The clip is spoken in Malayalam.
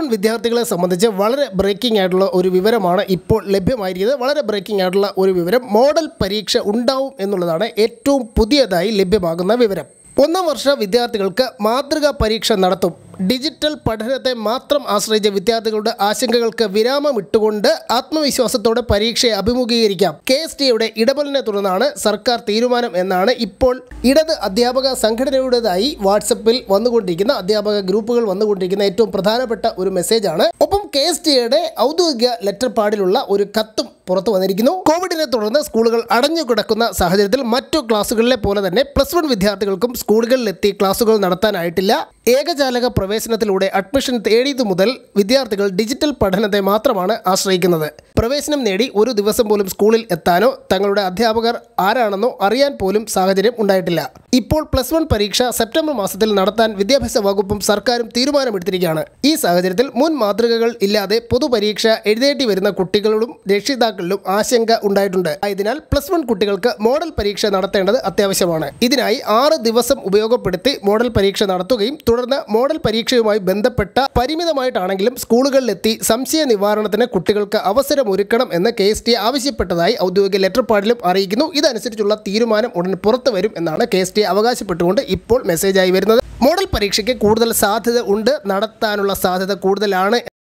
വൺ വിദ്യാർത്ഥികളെ സംബന്ധിച്ച് വളരെ ബ്രേക്കിംഗ് ആയിട്ടുള്ള ഒരു വിവരമാണ് ഇപ്പോൾ ലഭ്യമായിരിക്കുന്നത് വളരെ ബ്രേക്കിംഗ് ആയിട്ടുള്ള ഒരു വിവരം മോഡൽ പരീക്ഷ ഉണ്ടാവും എന്നുള്ളതാണ് ഏറ്റവും പുതിയതായി ലഭ്യമാകുന്ന വിവരം ഒന്നാം വർഷ വിദ്യാർത്ഥികൾക്ക് മാതൃകാ പരീക്ഷ നടത്തും ഡിജിറ്റൽ പഠനത്തെ മാത്രം ആശ്രയിച്ച വിദ്യാർത്ഥികളുടെ ആശങ്കകൾക്ക് വിരാമമിട്ടുകൊണ്ട് ആത്മവിശ്വാസത്തോടെ പരീക്ഷയെ അഭിമുഖീകരിക്കാം കെ എസ് ടിയുടെ ഇടപെടലിനെ തുടർന്നാണ് സർക്കാർ തീരുമാനം എന്നാണ് ഇപ്പോൾ ഇടത് അധ്യാപക സംഘടനയുടേതായി വാട്സപ്പിൽ വന്നുകൊണ്ടിരിക്കുന്ന അധ്യാപക ഗ്രൂപ്പുകൾ വന്നുകൊണ്ടിരിക്കുന്ന ഏറ്റവും പ്രധാനപ്പെട്ട ഒരു മെസ്സേജാണ് ഒപ്പം കെ എസ് ടിയുടെ ഔദ്യോഗിക ലെറ്റർ പാഡിലുള്ള ഒരു കത്തും പുറത്തു വന്നിരിക്കുന്നു കോവിഡിനെ തുടർന്ന് സ്കൂളുകൾ അടഞ്ഞു കിടക്കുന്ന സാഹചര്യത്തിൽ മറ്റു ക്ലാസ്സുകളിലെ പോലെ തന്നെ പ്ലസ് വൺ വിദ്യാർത്ഥികൾക്കും സ്കൂളുകളിലെത്തി ക്ലാസ്സുകൾ നടത്താനായിട്ടില്ല ഏകജാലക പ്രവേശനത്തിലൂടെ അഡ്മിഷൻ തേടിയതു മുതൽ വിദ്യാർത്ഥികൾ ഡിജിറ്റൽ പഠനത്തെ മാത്രമാണ് ആശ്രയിക്കുന്നത് പ്രവേശനം നേടി ഒരു ദിവസം പോലും സ്കൂളിൽ എത്താനോ തങ്ങളുടെ അധ്യാപകർ ആരാണെന്നോ അറിയാൻ പോലും സാഹചര്യം ഉണ്ടായിട്ടില്ല ഇപ്പോൾ പ്ലസ് വൺ പരീക്ഷ സെപ്റ്റംബർ മാസത്തിൽ നടത്താൻ വിദ്യാഭ്യാസ വകുപ്പും സർക്കാരും തീരുമാനമെടുത്തിരിക്കുകയാണ് ഈ സാഹചര്യത്തിൽ മുൻ മാതൃകകൾ ഇല്ലാതെ പൊതുപരീക്ഷ എഴുതേണ്ടി വരുന്ന കുട്ടികളും രക്ഷിതാക്കളിലും ആശങ്ക ഉണ്ടായിട്ടുണ്ട് ആയതിനാൽ പ്ലസ് വൺ കുട്ടികൾക്ക് മോഡൽ പരീക്ഷ നടത്തേണ്ടത് അത്യാവശ്യമാണ് ഇതിനായി ആറ് ദിവസം ഉപയോഗപ്പെടുത്തി മോഡൽ പരീക്ഷ നടത്തുകയും തുടർന്ന് മോഡൽ പരീക്ഷയുമായി ബന്ധപ്പെട്ട പരിമിതമായിട്ടാണെങ്കിലും സ്കൂളുകളിലെത്തി സംശയ നിവാരണത്തിന് കുട്ടികൾക്ക് അവസരമൊരുക്കണം എന്ന് കെ എസ് ടി ആവശ്യപ്പെട്ടതായി ഔദ്യോഗിക ലെറ്റർ പാഡിലും അറിയിക്കുന്നു ഇതനുസരിച്ചുള്ള തീരുമാനം ഉടൻ പുറത്തു വരും എന്നാണ് കെ എസ് ടി അവകാശപ്പെട്ടുകൊണ്ട് ഇപ്പോൾ മെസ്സേജായി വരുന്നത് മോഡൽ പരീക്ഷയ്ക്ക് കൂടുതൽ സാധ്യത ഉണ്ട് നടത്താനുള്ള സാധ്യത കൂടുതലാണ്